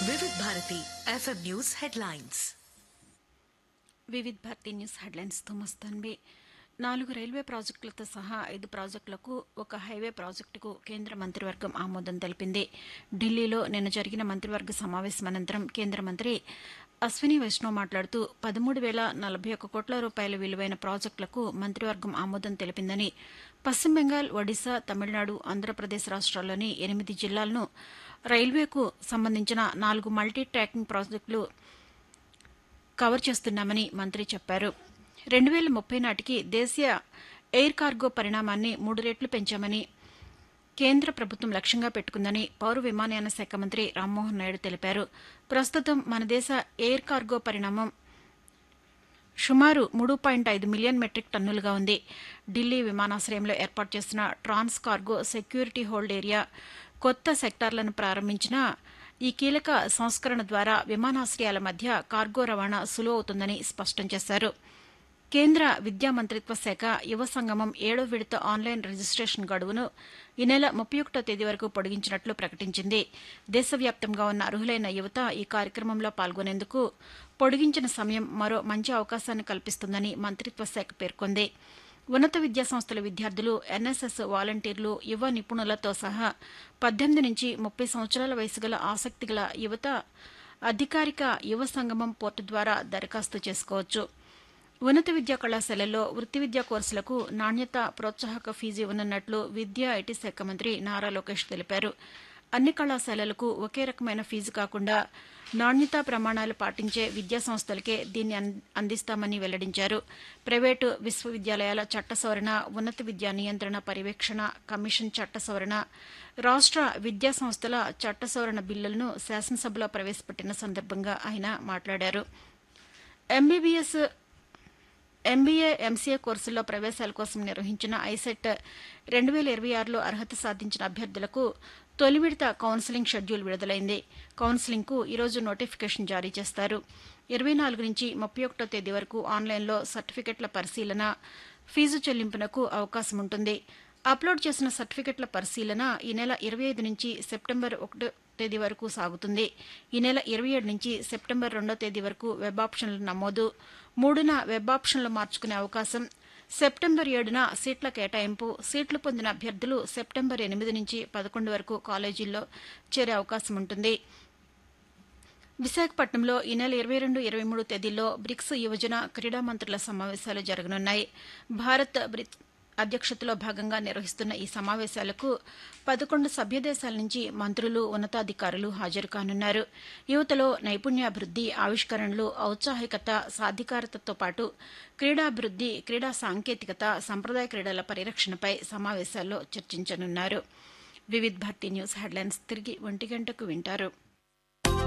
Vividh Bharati FM news headlines Vividh Bharati news హెడ్లైన్స్తో మస్తాన్బి నాలుగు railway ప్రాజెక్టులతో సహా ఐదు ప్రాజెక్టులకు ఒక హైవే ప్రాజెక్టుకు కేంద్ర మంత్రివర్గం ఆమోదం తెలిపింది ఢిల్లీలో నిన్న జరిగిన మంత్రివర్గ సమావేశం అనంతరం కేంద్ర మంత్రి అశ్విని వైష్ణవ్ మాట్లాడుతూ పదమూడు వేల నలభై ఒక్క కోట్ల రూపాయల విలువైన ప్రాజెక్టులకు మంత్రివర్గం ఆమోదం తెలిపిందని పశ్చిమ బెంగాల్ ఒడిశా తమిళనాడు ఆంధ్రప్రదేశ్ రాష్ట్రాల్లోని ఎనిమిది జిల్లాలను రైల్వేకు సంబంధించిన నాలుగు మల్టీ ట్రాకింగ్ ప్రాజెక్టులు కవర్ చేస్తున్నామని మంత్రి చెప్పారు రెండు వేల ముప్పై నాటికి దేశీయ ఎయిర్ కార్గో పరిణామాన్ని మూడు రెట్లు పెంచామని కేంద్ర ప్రభుత్వం లక్ష్యంగా పెట్టుకుందని పౌర విమానయాన శాఖ మంత్రి రామ్మోహన్ నాయుడు తెలిపారు ప్రస్తుతం మన దేశ ఎయిర్ కార్గో పరిణామం సుమారు మూడు పాయింట్ ఐదు మిలియన్ మెట్రిక్ టన్నులుగా ఉంది ఢిల్లీ విమానాశ్రయంలో ఏర్పాటు చేసిన trans cargo security hold area కొత్త సెక్టార్లను ప్రారంభించిన ఈ కీలక సంస్కరణ ద్వారా విమానాశ్రయాల మధ్య కార్గో రవాణా సులువు అవుతుందని స్పష్టం చేశారు కేంద్ర విద్యా మంత్రిత్వ శాఖ యువ సంగమం ఏడో విడత ఆన్లైన్ రిజిస్ట్రేషన్ గడువును ఈ నెల ముప్పై ఒకటో తేదీ వరకు పొడిగించినట్లు ప్రకటించింది దేశవ్యాప్తంగా ఉన్న అర్హులైన యువత ఈ కార్యక్రమంలో పాల్గొనేందుకు పొడిగించిన సమయం మరో మంచి అవకాశాన్ని కల్పిస్తుందని మంత్రిత్వ శాఖ పేర్కొంది ఉన్నత విద్యా సంస్థల విద్యార్థులు ఎన్ఎస్ఎస్ వాలంటీర్లు యువ నిపుణులతో సహా పద్దెనిమిది నుంచి ముప్పై సంవత్సరాల వయసు గల ఆసక్తి గల యువత అధికారిక యువ సంగమం పోర్టు ద్వారా దరఖాస్తు చేసుకోవచ్చు ఉన్నత విద్యా కళాశాలల్లో వృత్తి విద్యా కోర్సులకు నాణ్యత ప్రోత్సాహక ఫీజు ఇవ్వనున్నట్లు విద్యా ఐటీ శాఖ మంత్రి నారా లోకేష్ తెలిపారు అన్ని కళాశాలలకు ఒకే రకమైన ఫీజు కాకుండా నాణ్యతా ప్రమాణాలు పాటించే విద్యా సంస్థలకే దీన్ని అన్- అందిస్తామని వెల్లడించారు ప్రైవేటు విశ్వవిద్యాలయాల చట్ట సవరణ ఉన్నత విద్యా నియంత్రణ పర్యవేక్షణ కమిషన్ చట్ట సవరణ రాష్ట్ర విద్యా సంస్థల చట్ట సవరణ బిల్లులను శాసనసభలో ప్రవేశపెట్టిన సందర్భంగా ఆయన మాట్లాడారు ఎంబీబీఎస్ ఎంబీఏ ఎంసీఏ కోర్సుల్లో ప్రవేశాల కోసం నిర్వహించిన ఐసెట్ రెండు వేల ఇరవై ఆరులో అర్హత సాధించిన అభ్యర్థులకు తొలి విడత కౌన్సిలింగ్ షెడ్యూల్ విడుదలైంది కౌన్సిలింగ్కు ఈరోజు నోటిఫికేషన్ జారీ చేస్తారు ఇరవై నాలుగు నుంచి ముప్పై ఒకటో తేదీ వరకు ఆన్లైన్లో సర్టిఫికెట్ల పరిశీలన ఫీజు చెల్లింపునకు అవకాశం ఉంటుంది అప్లోడ్ చేసిన సర్టిఫికెట్ల పరిశీలన ఈ నెల ఇరవై ఐదు నుంచి సెప్టెంబర్ ఒకటో తేదీ వరకు సాగుతుంది ఈ నెల ఇరవై ఏడు నుంచి సెప్టెంబర్ రెండో తేదీ వరకు వెబ్ ఆప్షన్ల నమోదు మూడున వెబ్ ఆప్షన్లు మార్చుకునే అవకాశం సెప్టెంబర్ ఏడున సీట్ల కేటాయింపు సీట్లు పొందిన అభ్యర్థులు సెప్టెంబర్ ఎనిమిది నుంచి పదకొండు వరకు కాలేజీల్లో చేరే అవకాశం ఉంటుంది విశాఖపట్నంలో ఈ నెల ఇరవై రెండు ఇరవై మూడు తేదీల్లో బ్రిక్స్ యువజన క్రీడా మంత్రుల సమావేశాలు జరగనున్నాయి భారత్ బ్రిక్ అధ్యక్షతలో భాగంగా నిర్వహిస్తున్న ఈ సమావేశాలకు పదకొండు సభ్య దేశాల నుంచి మంత్రులు ఉన్నతాధికారులు హాజరు కానున్నారు యువతలో నైపుణ్యాభివృద్ధి ఆవిష్కరణలు ఔత్సాహికత సాధికారతతో పాటు క్రీడాభివృద్ధి క్రీడా సాంకేతికత సంప్రదాయ క్రీడల పరిరక్షణపై సమావేశాల్లో చర్చించనున్నారు వివిధ్ భారతి న్యూస్ హెడ్లైన్స్ తిరిగి ఒంటి గంటకు వింటారు